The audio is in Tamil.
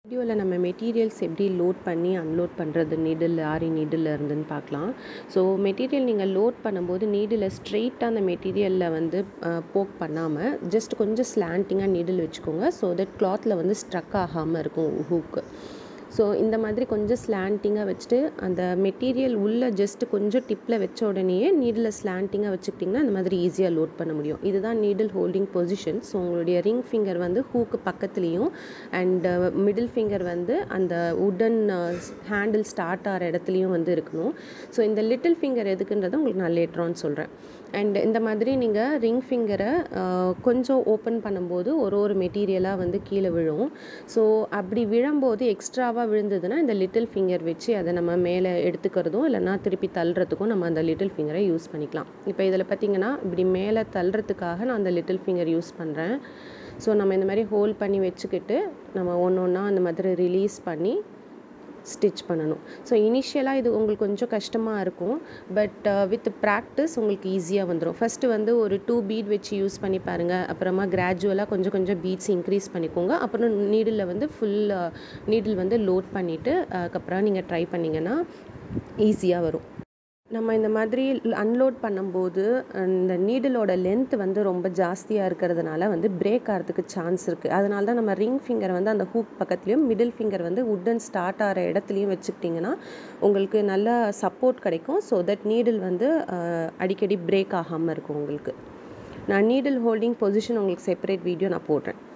வீடியோவில் நம்ம மெட்டீரியல்ஸ் எப்படி லோட் பண்ணி அன்லோட் பண்ணுறது நீடில் ஆரி நீடில் இருந்துன்னு பார்க்கலாம் ஸோ மெட்டீரியல் நீங்கள் லோட் பண்ணும்போது நீடில் ஸ்ட்ரெயிட்டாக அந்த மெட்டீரியலில் வந்து போக் பண்ணாமல் ஜஸ்ட் கொஞ்சம் ஸ்லாண்டிங்காக நீடில் வச்சுக்கோங்க ஸோ தட் கிளாத்தில் வந்து ஸ்ட்ரக் ஆகாமல் இருக்கும் ஹூக்கு ஸோ இந்த மாதிரி கொஞ்சம் ஸ்லாண்டிங்காக வச்சுட்டு அந்த மெட்டீரியல் உள்ளே ஜஸ்ட் கொஞ்சம் டிப்பில் வச்ச உடனேயே நீடில் ஸ்லாண்டிங்காக வச்சுக்கிட்டிங்கன்னா அந்த மாதிரி ஈஸியாக லோட் பண்ண முடியும் இதுதான் நீடில் ஹோல்டிங் பொசிஷன் ஸோ உங்களுடைய ரிங் ஃபிங்கர் வந்து ஹூக்கு பக்கத்துலேயும் அண்ட் மிடில் ஃபிங்கர் வந்து அந்த உடன் ஹேண்டில் ஸ்டார்ட் ஆகிற இடத்துலையும் வந்து இருக்கணும் ஸோ இந்த லிட்டில் ஃபிங்கர் எதுக்குன்றதை உங்களுக்கு நான் லேட்ரான்னு சொல்கிறேன் அண்ட் இந்த மாதிரி நீங்கள் ரிங் ஃபிங்கரை கொஞ்சம் ஓப்பன் பண்ணும்போது ஒரு ஒரு மெட்டீரியலாக வந்து கீழே விழும் ஸோ அப்படி விழும்போது எக்ஸ்ட்ராவாக விழுந்ததுன்னா இந்த லிட்டில் ஃபிங்கர் வச்சு அதை நம்ம மேலே எடுத்துக்கிறதும் இல்லைனா திருப்பி தள்ளுறதுக்கும் நம்ம அந்த லிட்டில் ஃபிங்கரை யூஸ் பண்ணிக்கலாம் இப்போ இதில் பார்த்தீங்கன்னா இப்படி மேலே தள்ளுறதுக்காக நான் அந்த லிட்டில் ஃபிங்கர் யூஸ் பண்ணுறேன் ஸோ நம்ம இந்த மாதிரி ஹோல்ட் பண்ணி வச்சுக்கிட்டு நம்ம ஒன்று ஒன்றா அந்த மாதிரி ரிலீஸ் பண்ணி ஸ்டிச் பண்ணணும் ஸோ இனிஷியலாக இது உங்களுக்கு கொஞ்சம் கஷ்டமாக இருக்கும் பட் வித் ப்ராக்டிஸ் உங்களுக்கு ஈஸியாக வந்துடும் ஃபஸ்ட்டு வந்து ஒரு டூ பீட் வச்சு யூஸ் பண்ணி பாருங்கள் அப்புறமா கிராஜுவலாக கொஞ்சம் கொஞ்சம் பீட்ஸ் இன்க்ரீஸ் பண்ணிக்கோங்க அப்புறம் நீடில் வந்து ஃபுல் நீடில் வந்து லோட் பண்ணிவிட்டு அதுக்கப்புறம் நீங்கள் ட்ரை பண்ணிங்கன்னா ஈஸியாக வரும் நம்ம இந்த மாதிரி அன்லோட் பண்ணும்போது இந்த நீடிலோட லென்த் வந்து ரொம்ப ஜாஸ்தியாக இருக்கிறதுனால வந்து பிரேக் ஆகிறதுக்கு சான்ஸ் இருக்குது அதனால தான் நம்ம ரிங் ஃபிங்கர் வந்து அந்த ஹூக் பக்கத்துலேயும் மிடில் ஃபிங்கர் வந்து உட்டன் ஸ்டார்ட் ஆகிற இடத்துலையும் வச்சுக்கிட்டிங்கன்னா உங்களுக்கு நல்ல சப்போர்ட் கிடைக்கும் ஸோ தட் நீடில் வந்து அடிக்கடி பிரேக் ஆகாமல் இருக்கும் உங்களுக்கு நான் நீடில் ஹோல்டிங் பொசிஷன் உங்களுக்கு செப்பரேட் வீடியோ நான் போடுறேன்